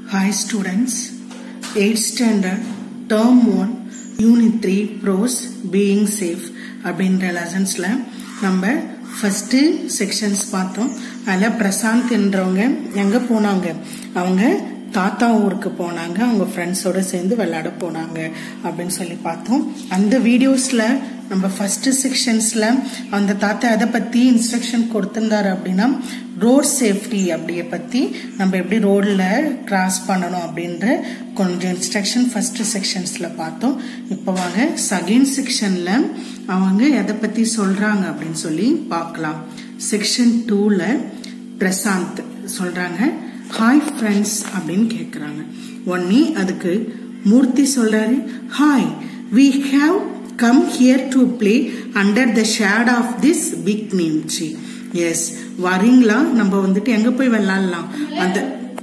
Hi students, 8th standard, term 1, unit 3, prose, being safe அப்படின்ற லெசன்ஸ்ல நம்ம first sections பார்த்தோம் அதில் பிரசாந்த் என்றவங்க எங்க போனாங்க அவங்க தாத்தா ஊருக்கு போனாங்க அவங்க ஃப்ரெண்ட்ஸோட சேர்ந்து விளையாட போனாங்க அப்படின்னு சொல்லி பார்த்தோம் அந்த வீடியோஸ்ல நம்ம ஃபர்ஸ்ட் செக்ஷன்ஸ்ல அந்த தாத்தா எதை பத்தி இன்ஸ்ட்ரக்ஷன் கொடுத்திருந்தாரு அப்படின்னா ரோட் சேஃப்டி அப்படிய பத்தி நம்ம எப்படி ரோட்ல கிராஸ் பண்ணணும் அப்படின்ற கொஞ்சம் இன்ஸ்ட்ரக்ஷன் ஃபர்ஸ்ட் செக்ஷன்ஸ்ல பார்த்தோம் இப்போ வாங்க செகண்ட் செக்ஷன்ல அவங்க எதை பத்தி சொல்றாங்க அப்படின்னு சொல்லி பார்க்கலாம் செக்ஷன் டூல பிரசாந்த் சொல்றாங்க ஹாய் ஃப்ரெண்ட்ஸ் அப்படின்னு கேக்குறாங்க உடனே அதுக்கு மூர்த்தி சொல்றாரு hi we have come here to play under the shade of this big neem tree yes வரீங்களா நம்ம வந்துட்டு எங்க போய் விளையாடலாம் அந்த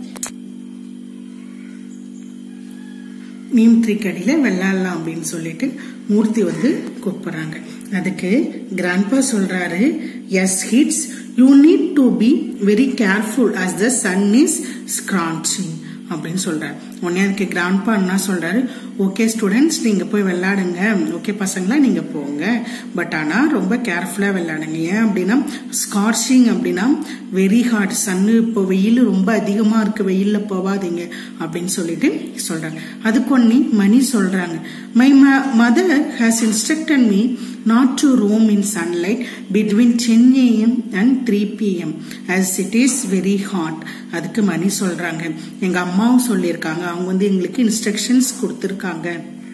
நீம் ட்ரீ கடியில விளையாடலாம் அப்படின்னு சொல்லிட்டு மூர்த்தி வந்து கூப்பிடுறாங்க அதுக்கு கிராண்ட்பா சொல்றாரு yes it's you need to be very careful as the sun is scorching அப்படின்னு சொல்றாரு உடனே அதுக்கு கிராண்ட்பா என்ன சொல்றாரு ஓகே ஸ்டூடெண்ட்ஸ் நீங்க போய் விளையாடுங்க ஓகே பசங்களா நீங்க போங்க பட் ஆனா ரொம்ப கேர்ஃபுல்லா விளையாடுங்க ஏன் அப்படின்னா ஸ்கார்ச்சிங் அப்படின்னா வெரி ஹார்ட் சன்னு இப்போ வெயில் ரொம்ப அதிகமா இருக்கு வெயில்ல போவாதீங்க அப்படின்னு சொல்லிட்டு சொல்றாங்க அதுக்கு ஒன்னே மணி சொல்றாங்க my mother has instructed me not to roam in sunlight between 10 am and 3 pm as it is very hot அதுக்கு மணி சொல்றாங்க எங்க அம்மாவும் சொல்லியிருக்காங்க அவங்க வந்து எங்களுக்கு இன்ஸ்ட்ரக்ஷன்ஸ் கொடுத்துருக்காங்க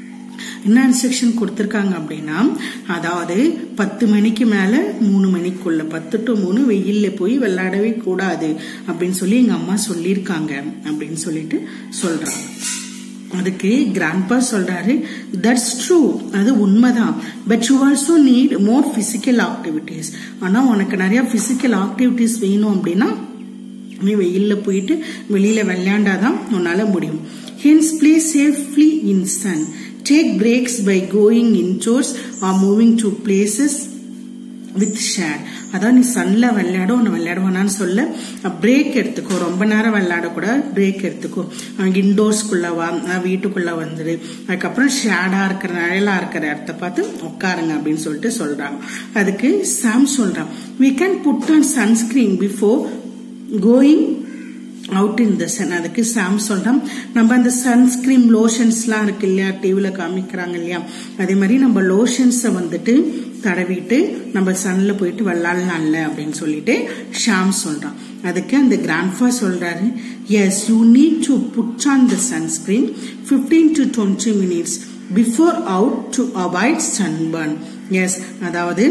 என்ன இன்ஸ்ட்ரக்ஷன் கொடுத்துருக்காங்க அப்படின்னா அதாவது பத்து மணிக்கு மேல மூணு மணிக்குள்ள பத்து டு மூணு வெயில்ல போய் விளையாடவே கூடாது அப்படின்னு சொல்லி எங்க அம்மா சொல்லியிருக்காங்க அப்படின்னு சொல்லிட்டு சொல்றாங்க அதுக்கு கிராண்ட்பா சொல்றாரு தட்ஸ் ட்ரூ அது உண்மைதான் but you also need more physical activities ஆனா உனக்கு நிறைய பிசிக்கல் ஆக்டிவிட்டிஸ் வேணும் அப்படின்னா நீ வெயில்ல போயிட்டு வெளியில விளையாண்டாதான் உன்னால முடியும் hence play safely in sun take breaks by going indoors or moving to places with shade அதான் நீ சன்ல விளையாட உன்னை விளையாடுவானான்னு சொல்ல பிரேக் எடுத்துக்கோ ரொம்ப நேரம் விளையாடக்கூட பிரேக் எடுத்துக்கோ இண்டோர்ஸ்குள்ள வா வீட்டுக்குள்ள வந்துடு அதுக்கப்புறம் ஷேடா இருக்கிற நிழலா இருக்கிற இடத்த பார்த்து உட்காருங்க அப்படின்னு சொல்லிட்டு சொல்றாங்க அதுக்கு சாம் சொல்றான் we can put on sunscreen before going out in the sun அதுக்கு சாம் சொல்றோம் நம்ம அந்த சன்ஸ்கிரீம் லோஷன்ஸ்லாம் இருக்கு இல்லையா டிவில காமிக்கிறாங்க இல்லையா அதே மாதிரி நம்ம லோஷன்ஸை வந்துட்டு தடவிட்டு நம்ம சன்ல போயிட்டு விளாடலாம்ல அப்படின்னு சொல்லிட்டு ஷாம் சொல்றான் அதுக்கு அந்த கிராண்ட்ஃபா சொல்றாரு yes you need to put on the sunscreen fifteen to twenty minutes before out to avoid sunburn yes அதாவது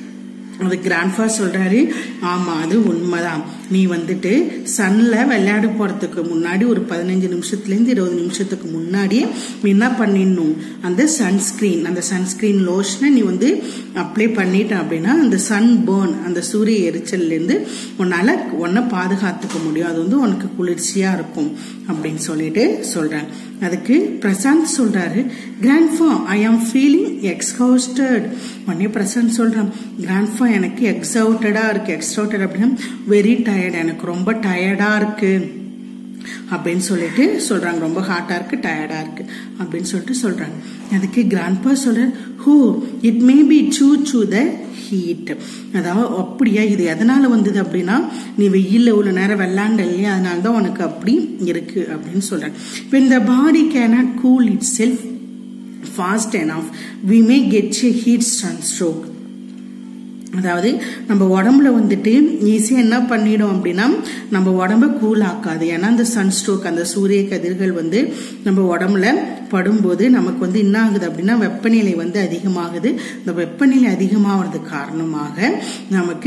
அது கிராண்ட்ஃபா சொல்றாரு ஆமா அது உண்மைதான் நீ வந்துட்டு சன்ல விளையாட போறதுக்கு முன்னாடி ஒரு பதினஞ்சு நிமிஷத்துல இருந்து இருபது நிமிஷத்துக்கு முன்னாடியே நீ என்ன பண்ணிடணும் அந்த சன்ஸ்கிரீன் அந்த சன்ஸ்கிரீன் லோஷனை நீ வந்து அப்ளை பண்ணிட்ட அப்படின்னா அந்த சன் பேர்ன் அந்த சூரிய எரிச்சல்ல இருந்து உன்னால உன்னை பாதுகாத்துக்க முடியும் அது வந்து உனக்கு குளிர்ச்சியா இருக்கும் அப்படின்னு சொல்லிட்டு சொல்றேன் அதுக்கு பிரசாந்த் சொல்றாரு கிராண்ட்ஃபா ஐ ஆம் ஃபீலிங் எக்ஸ்ஹாஸ்டட் உடனே பிரசாந்த் சொல்றான் கிராண்ட்ஃபா எனக்கு எக்ஸவுட்டடா இருக்கு எக்ஸ்ஹாஸ்டட் அப்படின்னா வெரி டயர்ட் எனக்கு ரொம்ப டயர்டா இருக்கு அப்படின்னு சொல்லிட்டு சொல்றாங்க ரொம்ப ஹாட்டா இருக்கு டயர்டா இருக்கு அப்படின்னு சொல்லிட்டு சொல்றாங்க அதுக்கு கிராண்ட்பா சொல்ற ஹூ இட் மே பி சூ சூ த ஹீட் அதாவது அப்படியா இது எதனால வந்தது அப்படின்னா நீ வெயில்ல உள்ள நேரம் விளாண்ட இல்லையா அதனால தான் உனக்கு அப்படி இருக்கு அப்படின்னு சொல்றாங்க இப்போ இந்த body cannot cool itself fast enough we may get a heat stroke அதாவது நம்ம உடம்புல வந்துட்டு ஈஸியா என்ன பண்ணிடும் அப்படின்னா நம்ம உடம்ப கூல் ஆக்காது ஏன்னா அந்த சன் ஸ்ட்ரோக் அந்த சூரிய கதிர்கள் வந்து நம்ம உடம்புல படும்போது நமக்கு வந்து என்ன ஆகுது அப்படின்னா வெப்பநிலை வந்து அதிகமாகுது இந்த வெப்பநிலை அதிகமாகிறது காரணமாக நமக்கு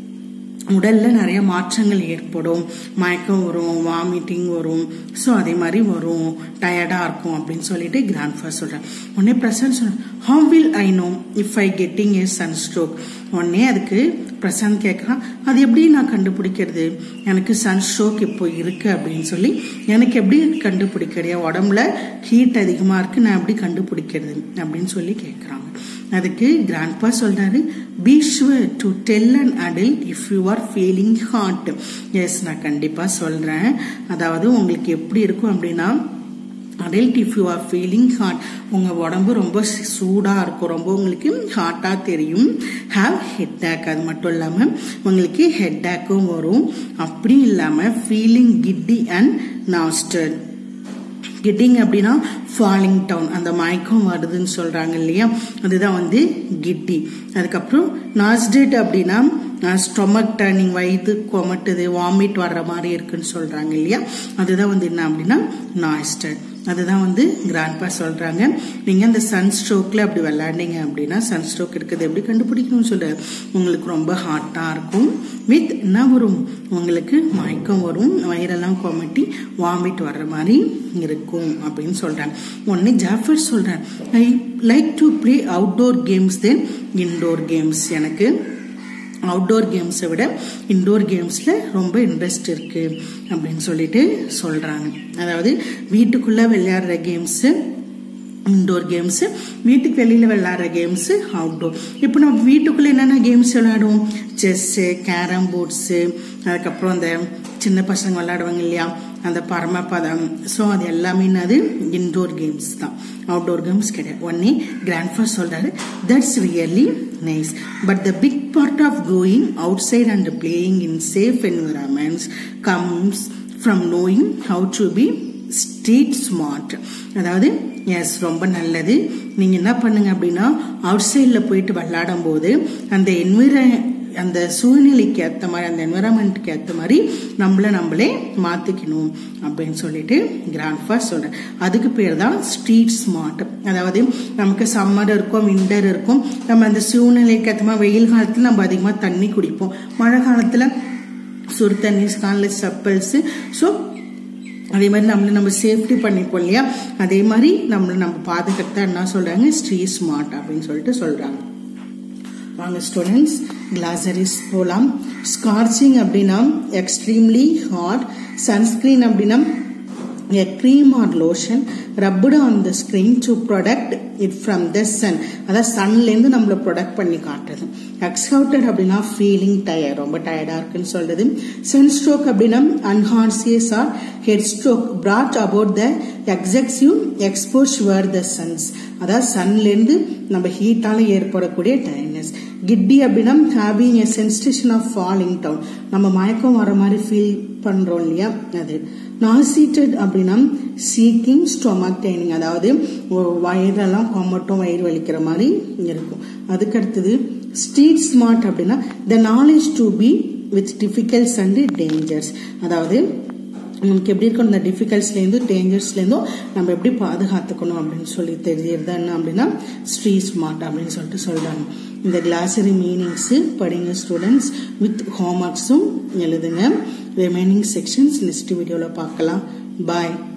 உடல்ல நிறைய மாற்றங்கள் ஏற்படும் மயக்கம் வரும் வாமிட்டிங் வரும் ஸோ அதே மாதிரி வரும் டயர்டா இருக்கும் அப்படின்னு சொல்லிட்டு கிராண்ட்ஃபா சொல்றேன் உடனே பிரசாந்த் சொல்றேன் how will I know if I getting a sunstroke உடனே அதுக்கு பிரசாந்த் கேட்கறான் அது எப்படி நான் கண்டுபிடிக்கிறது எனக்கு சன் ஸ்ட்ரோக் இப்போ இருக்கு அப்படின்னு சொல்லி எனக்கு எப்படி கண்டுபிடிக்கிறது உடம்புல ஹீட் அதிகமா இருக்கு நான் எப்படி கண்டுபிடிக்கிறது அப்படின்னு சொல்லி கேட்கறாங்க அதுக்கு கிராண்ட்பா சொல்றாரு be sure to tell an adult if you are feeling hot yes நான் கண்டிப்பா சொல்றேன் அதாவது உங்களுக்கு எப்படி இருக்கும் அப்படின்னா adult if you are feeling hot உங்கள் உடம்பு ரொம்ப சூடாக இருக்கும் ரொம்ப உங்களுக்கு ஹாட்டாக தெரியும் ஹாவ் ஹெட் ஏக் அது மட்டும் இல்லாமல் உங்களுக்கு ஹெட் ஏக்கும் வரும் அப்படி இல்லாமல் ஃபீலிங் கிட்டி அண்ட் நாஸ்டட் கிட்டிங் அப்படின்னா ஃபாலிங் டவுன் அந்த மயக்கம் வருதுன்னு சொல்றாங்க இல்லையா அதுதான் வந்து கிட்டி அதுக்கப்புறம் நாஸ்டேட் அப்படின்னா ஸ்டொமக் டர்னிங் வயிறு கொமட்டுது வாமிட் வர்ற மாதிரி இருக்குன்னு சொல்றாங்க இல்லையா அதுதான் வந்து என்ன அப்படின்னா நாய்ஸ்டட் அதுதான் வந்து கிராண்ட்பா சொல்றாங்க நீங்க அந்த சன் ஸ்ட்ரோக்ல அப்படி விளையாண்டீங்க அப்படின்னா சன் ஸ்ட்ரோக் இருக்குது எப்படி கண்டுபிடிக்கணும்னு சொல்ல உங்களுக்கு ரொம்ப ஹாட்டா இருக்கும் வித் என்ன வரும் உங்களுக்கு மயக்கம் வரும் வயிறெல்லாம் கொமட்டி வாமிட் வர்ற மாதிரி இருக்கும் அப்படின்னு சொல்றாங்க ஒன்னு ஜாஃபர் சொல்றேன் I like to play outdoor games then indoor games எனக்கு அவுட்டோர் கேம்ஸை விட இன்டோர் கேம்ஸில் ரொம்ப இன்ட்ரெஸ்ட் இருக்கு அப்படின்னு சொல்லிட்டு சொல்றாங்க அதாவது வீட்டுக்குள்ள விளையாடுற கேம்ஸு இன்டோர் கேம்ஸ் வீட்டுக்கு வெளியில விளையாடுற கேம்ஸ் அவுட்டோர் இப்போ நம்ம வீட்டுக்குள்ள என்னென்ன கேம்ஸ் விளையாடுவோம் செஸ்ஸு கேரம் போர்ட்ஸு அதுக்கப்புறம் அந்த சின்ன பசங்க விளையாடுவாங்க இல்லையா அந்த பரமபதம் ஸோ அது எல்லாமே என்னது இன்டோர் கேம்ஸ் தான் அவுட்டோர் கேம்ஸ் கிடையாது ஒன்னே கிராண்ட்ஃபா சொல்றாரு that's really nice but the big part of going outside and playing in safe environments comes from knowing how to be street smart அதாவது எஸ் ரொம்ப நல்லது நீங்க என்ன பண்ணுங்க அப்படின்னா அவுட் சைடில் போயிட்டு விளையாடும் போது அந்த என்விர அந்த சூழ்நிலைக்கு ஏற்ற மாதிரி அந்த என்விரான்மெண்ட்டுக்கு ஏற்ற மாதிரி நம்மள நம்மளே மாத்திக்கணும் அப்படின்னு சொல்லிட்டு கிராண்ட்ஃபா சொல்றேன் அதுக்கு பேர் தான் ஸ்ட்ரீட் ஸ்மார்ட் அதாவது நமக்கு சம்மர் இருக்கும் விண்டர் இருக்கும் நம்ம அந்த சூழ்நிலைக்கு ஏற்ற மாதிரி வெயில் காலத்துல நம்ம அதிகமாக தண்ணி குடிப்போம் மழை காலத்துல சுடு தண்ணி காலில் செப்பல்ஸ் ஸோ அதே மாதிரி நம்மளை நம்ம சேஃப்டி பண்ணிப்போம் இல்லையா அதே மாதிரி நம்மளை நம்ம பாதுகாத்தா என்ன சொல்றாங்க ஸ்ட்ரீட் ஸ்மார்ட் அப்படின்னு சொல்லிட்டு சொல்றாங்க வாங்க ஸ்டூடெண்ட்ஸ் கிளாசரிஸ் போகலாம் ஸ்கார்ச்சிங் அப்படின்னா எக்ஸ்ட்ரீம்லி ஹாட் சன்ஸ்கிரீன் அப்படின்னா a cream or lotion rubbed on the screen to protect it from the sun அதாவது சன்லேருந்து நம்மளை ப்ரொடக்ட் பண்ணி காட்டுறது எக்ஸ்ஹவுட்டட் அப்படின்னா ஃபீலிங் டயர்ட் ரொம்ப டயர்டா இருக்குன்னு சொல்றது சன் ஸ்ட்ரோக் அப்படின்னா unconscious or heatstroke brought about the excessive exposure the sun's அதாவது சன்லேருந்து நம்ம ஹீட்டால ஏற்படக்கூடிய டயர்னஸ் கிட்டி அப்படின்னா having a sensation of falling down நம்ம மயக்கம் வர மாதிரி ஃபீல் பண்றோம் இல்லையா அது நாசீட்டட் அப்படின்னா சீக்கிங் ஸ்டொமக் டைனிங் அதாவது வயிறெல்லாம் கொமட்டும் வயிறு வலிக்கிற மாதிரி இருக்கும் அதுக்கு அடுத்தது ஸ்ட்ரீட் ஸ்மார்ட் அப்படின்னா the knowledge to be with difficulties and dangers அதாவது நமக்கு எப்படி இருக்கணும் இந்த டிஃபிகல்ட்ஸ்லேருந்து டேஞ்சர்ஸ்லேருந்தும் நம்ம எப்படி பாதுகாத்துக்கணும் அப்படின்னு சொல்லி தெரியறது என்ன அப்படின்னா ஸ்ட்ரீட் ஸ்மார்ட் அப்படின்னு சொல்லிட்டு சொல்றாங்க இந்த கிளாசரி மீனிங்ஸ் படிங்க ஸ்டூடெண்ட்ஸ் வித் ஹோம்ஒர்க்ஸும் எழுதுங்க ரிமைனிங் செக்ஷன்ஸ் நெக்ஸ்ட் வீடியோவில் பார்க்கலாம் பாய்